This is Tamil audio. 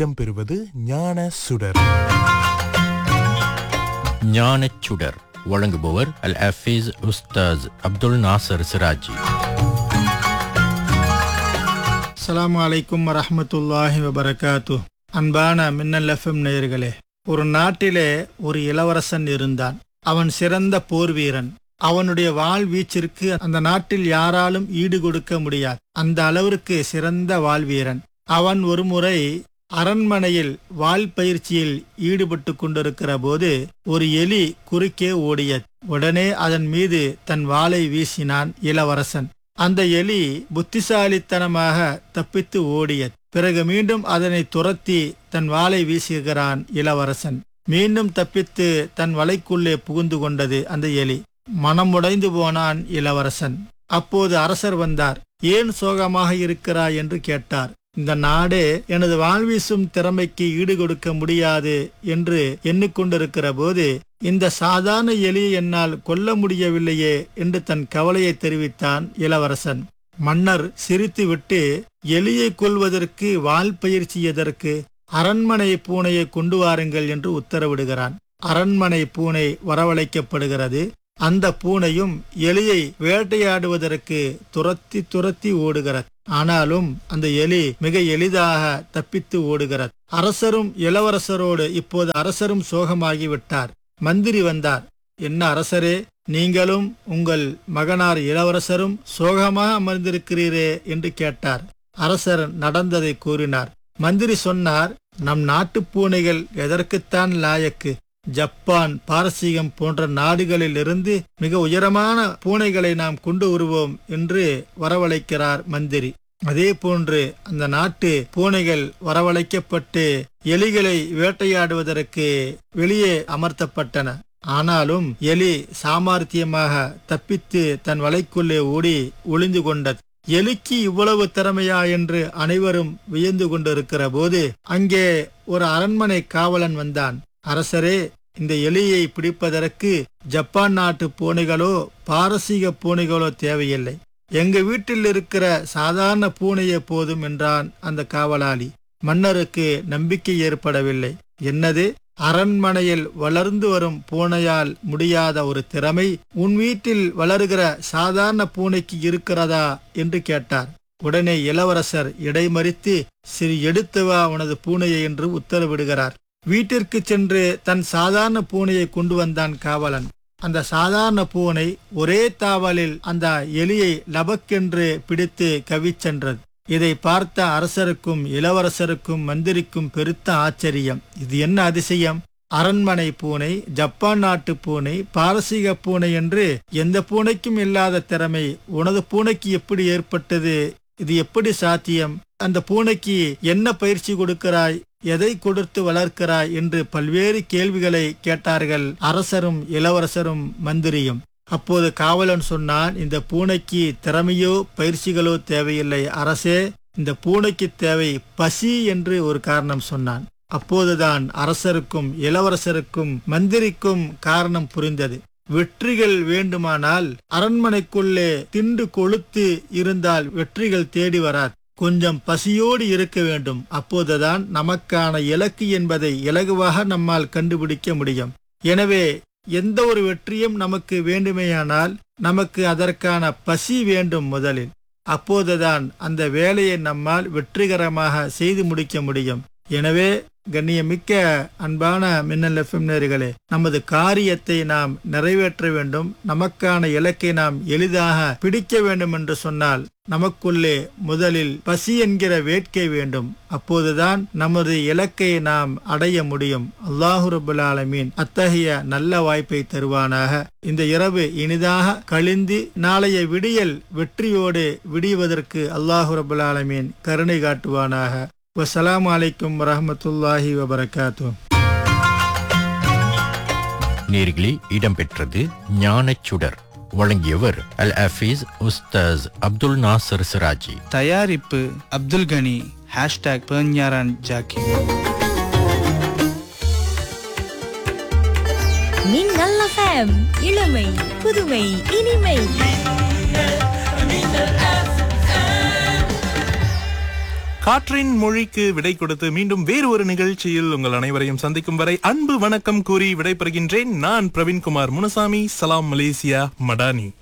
இடம்பெறுவது ஞான சுடர் ஞானச் சுடர் வழங்குபவர் அல் ஹஃபீஸ் உஸ்தாஸ் அப்துல் நாசர் சிராஜி அஸ்ஸலாமு அலைக்கும் வரஹ்மத்துல்லாஹி வபரகாத்து அன்பான மின்னல் எஃப்எம் நேயர்களே ஒரு நாட்டிலே ஒரு இளவரசன் இருந்தான் அவன் சிறந்த போர் வீரன் அவனுடைய வாள் வீச்சிற்கு அந்த நாட்டில் யாராலும் ஈடு கொடுக்க முடியாது அந்த அளவிற்கு சிறந்த வாள் வீரன் அவன் ஒருமுறை அரண்மனையில் வாள் பயிற்சியில் ஈடுபட்டு கொண்டிருக்கிற போது ஒரு எலி குறுக்கே ஓடியது உடனே அதன் மீது தன் வாளை வீசினான் இளவரசன் அந்த எலி புத்திசாலித்தனமாக தப்பித்து ஓடியது பிறகு மீண்டும் அதனை துரத்தி தன் வாளை வீசுகிறான் இளவரசன் மீண்டும் தப்பித்து தன் வலைக்குள்ளே புகுந்து கொண்டது அந்த எலி மனமுடைந்து போனான் இளவரசன் அப்போது அரசர் வந்தார் ஏன் சோகமாக இருக்கிறாய் என்று கேட்டார் இந்த நாடே எனது வாழ்வீசும் திறமைக்கு ஈடு கொடுக்க முடியாது என்று எண்ணிக்கொண்டிருக்கிற போது இந்த சாதாரண எலியை என்னால் கொல்ல முடியவில்லையே என்று தன் கவலையை தெரிவித்தான் இளவரசன் மன்னர் சிரித்துவிட்டு எலியை கொல்வதற்கு வால் பயிற்சி எதற்கு அரண்மனை பூனையை கொண்டு வாருங்கள் என்று உத்தரவிடுகிறான் அரண்மனை பூனை வரவழைக்கப்படுகிறது அந்த பூனையும் எலியை வேட்டையாடுவதற்கு துரத்தி துரத்தி ஓடுகிறது ஆனாலும் அந்த எலி மிக எளிதாக தப்பித்து ஓடுகிறது அரசரும் இளவரசரோடு இப்போது அரசரும் சோகமாகிவிட்டார் மந்திரி வந்தார் என்ன அரசரே நீங்களும் உங்கள் மகனார் இளவரசரும் சோகமாக அமர்ந்திருக்கிறீரே என்று கேட்டார் அரசர் நடந்ததை கூறினார் மந்திரி சொன்னார் நம் நாட்டுப் பூனைகள் எதற்குத்தான் லாயக்கு ஜப்பான் பாரசீகம் போன்ற நாடுகளில் இருந்து மிக உயரமான பூனைகளை நாம் கொண்டு வருவோம் என்று வரவழைக்கிறார் மந்திரி அதே போன்று அந்த நாட்டு பூனைகள் வரவழைக்கப்பட்டு எலிகளை வேட்டையாடுவதற்கு வெளியே அமர்த்தப்பட்டன ஆனாலும் எலி சாமர்த்தியமாக தப்பித்து தன் வலைக்குள்ளே ஓடி ஒளிந்து கொண்டது எலிக்கு இவ்வளவு திறமையா என்று அனைவரும் வியந்து கொண்டிருக்கிற போது அங்கே ஒரு அரண்மனை காவலன் வந்தான் அரசரே இந்த எலியை பிடிப்பதற்கு ஜப்பான் நாட்டு பூனைகளோ பாரசீக பூனைகளோ தேவையில்லை எங்க வீட்டில் இருக்கிற சாதாரண பூனையே போதும் என்றான் அந்த காவலாளி மன்னருக்கு நம்பிக்கை ஏற்படவில்லை என்னது அரண்மனையில் வளர்ந்து வரும் பூனையால் முடியாத ஒரு திறமை உன் வீட்டில் வளருகிற சாதாரண பூனைக்கு இருக்கிறதா என்று கேட்டார் உடனே இளவரசர் இடைமறித்து சிறு எடுத்து வா உனது பூனையை என்று உத்தரவிடுகிறார் வீட்டிற்கு சென்று தன் சாதாரண பூனையை கொண்டு வந்தான் காவலன் அந்த சாதாரண பூனை ஒரே தாவலில் அந்த எலியை லபக்கென்று பிடித்து கவிச்சென்றது இதை பார்த்த அரசருக்கும் இளவரசருக்கும் மந்திரிக்கும் பெருத்த ஆச்சரியம் இது என்ன அதிசயம் அரண்மனை பூனை ஜப்பான் நாட்டு பூனை பாரசீக பூனை என்று எந்த பூனைக்கும் இல்லாத திறமை உனது பூனைக்கு எப்படி ஏற்பட்டது இது எப்படி சாத்தியம் அந்த பூனைக்கு என்ன பயிற்சி கொடுக்கிறாய் எதை கொடுத்து வளர்க்கிறாய் என்று பல்வேறு கேள்விகளை கேட்டார்கள் அரசரும் இளவரசரும் மந்திரியும் அப்போது காவலன் சொன்னான் இந்த பூனைக்கு திறமையோ பயிற்சிகளோ தேவையில்லை அரசே இந்த பூனைக்கு தேவை பசி என்று ஒரு காரணம் சொன்னான் அப்போதுதான் அரசருக்கும் இளவரசருக்கும் மந்திரிக்கும் காரணம் புரிந்தது வெற்றிகள் வேண்டுமானால் அரண்மனைக்குள்ளே திண்டு கொளுத்து இருந்தால் வெற்றிகள் தேடி வராது கொஞ்சம் பசியோடு இருக்க வேண்டும் அப்போதுதான் நமக்கான இலக்கு என்பதை இலகுவாக நம்மால் கண்டுபிடிக்க முடியும் எனவே எந்த ஒரு வெற்றியும் நமக்கு வேண்டுமேயானால் நமக்கு அதற்கான பசி வேண்டும் முதலில் அப்போதுதான் அந்த வேலையை நம்மால் வெற்றிகரமாக செய்து முடிக்க முடியும் எனவே கண்ணியமிக்க அன்பான மின்னல் எஃப்எம் நேர்களே நமது காரியத்தை நாம் நிறைவேற்ற வேண்டும் நமக்கான இலக்கை நாம் எளிதாக பிடிக்க வேண்டும் என்று சொன்னால் நமக்குள்ளே முதலில் பசி என்கிற வேட்கை வேண்டும் அப்போதுதான் நமது இலக்கை நாம் அடைய முடியும் அல்லாஹு ரபுல் ஆலமீன் அத்தகைய நல்ல வாய்ப்பை தருவானாக இந்த இரவு இனிதாக கழிந்து நாளைய விடியல் வெற்றியோடு விடிவதற்கு அல்லாஹு ரபுல் ஆலமீன் கருணை காட்டுவானாக வசலாம் அலைக்கும் வரஹமத்துல்லாஹி வபரகாத்து நேர்களே இடம்பெற்றது ஞானச் சுடர் வழங்கியவர் அல் ஹஃபீஸ் உஸ்தாஸ் அப்துல் நாசர் சிராஜி தயாரிப்பு அப்துல் கனி ஹேஷ்டாக் பெர்ஞாரான் ஜாக்கி மின்னல் எஃப்எம் இளமை புதுமை இனிமை காற்றின் மொழிக்கு விடை கொடுத்து மீண்டும் வேறு ஒரு நிகழ்ச்சியில் உங்கள் அனைவரையும் சந்திக்கும் வரை அன்பு வணக்கம் கூறி விடைபெறுகின்றேன் நான் பிரவீன்குமார் முனுசாமி சலாம் மலேசியா மடானி